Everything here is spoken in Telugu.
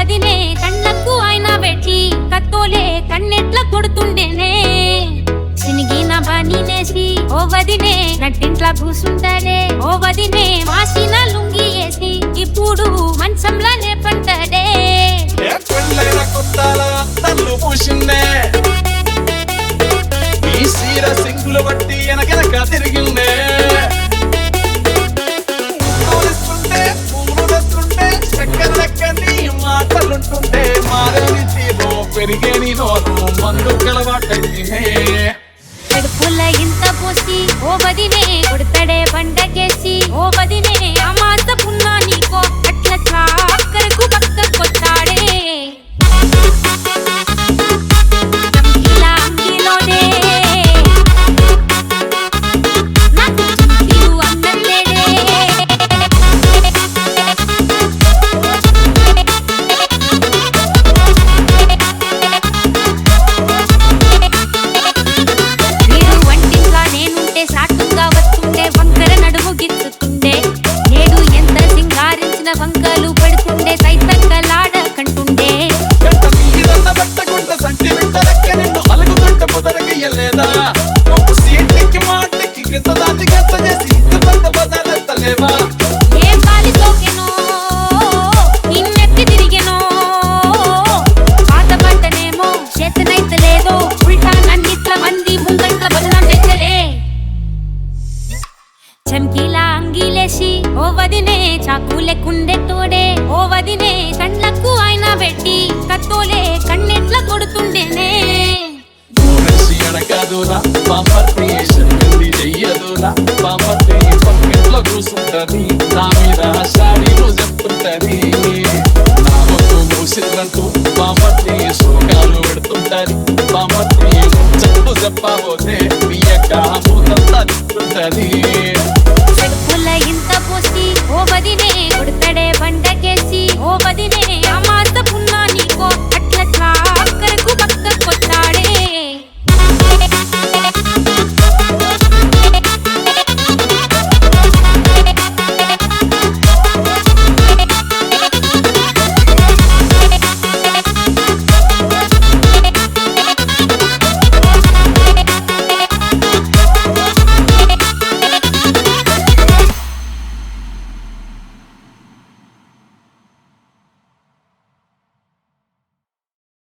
వదినే కళ్ళకు ఆయన పెట్టి కత్తోలే కన్నెట్ల కొడుతుండేనే చినిగిన బనీనేసి ఓ వదినే నట్టింట్ల కూసుంటాడే ఓ వదినే వాసిన లుంగి వేసి ఇప్పుడు మంచంలానే పంటడే ఏ పెళ్ళైన కొత్తాల తల్లు పూసిందే ఈ సీర సింగులు బట్టి వెనకెనక తిరిగిందే పూలిస్తుంటే పూలు తెస్తుంటే చక్కెర చక్కని మాటలుంటుంటే మారేని తీరు పెరిగేని నోరు మందు కలవాటైందే కడుపుల ఇంత పోసి ఓ వదినే కొడతాడే బండకేసి ఓ వదినే అమాస పున్నా నీకో అట్ల చాకరకు పక్కకొచ్చాడే ఇలా అంగిలోనే నాకు చుంకీలు అందలేడే వీడు వంటింట్లా నేనుంటే సాటుగా వస్తుండే వంకర నడుము గిచ్చుతుండే నేడు ఎంత సింగారించిన వంకలు పడుతుండే సైతంగలాడ కంటుండే గంట మీదన్న పెట్టకుండా సంటి బిడ్డ లెక్క నిన్ను అలుగుతుంటే ముదరగయ్యలేదా ఒక సీట్కి మాటకి గింత దాటి గంత చేసి ఇంత పెద్ద బదాలెత్తలేవా ఏ గాలి సోకెనో ఇన్నెత్తి తిరిగెనో పాత పంటనేమో చేతనైతే లేదో ఉల్టా నన్నిట్ల మంది ముంగంట్ల బదనం తెచ్చలే చమ్కీలా అంగీలేసి ఓ వదినే చాకు లెక్కుండే తోడే ఓ వదినే కండ్లకు ఆయన పెట్టి కత్తోలే కన్నెట్ల కొడుతుండేనే ఊరేసి అడగదురా పాపర్తి శక్తి చెయ్యదురా పాపర్తి పక్కెట్లో కూసుంటది నా మీద షాడీలు చెప్తుంటది నా ఒక్కు మూసిందంటూ పాపర్తి శోకాలు పెడుతుంటది పాపర్తి చెప్పు చెప్పబోతే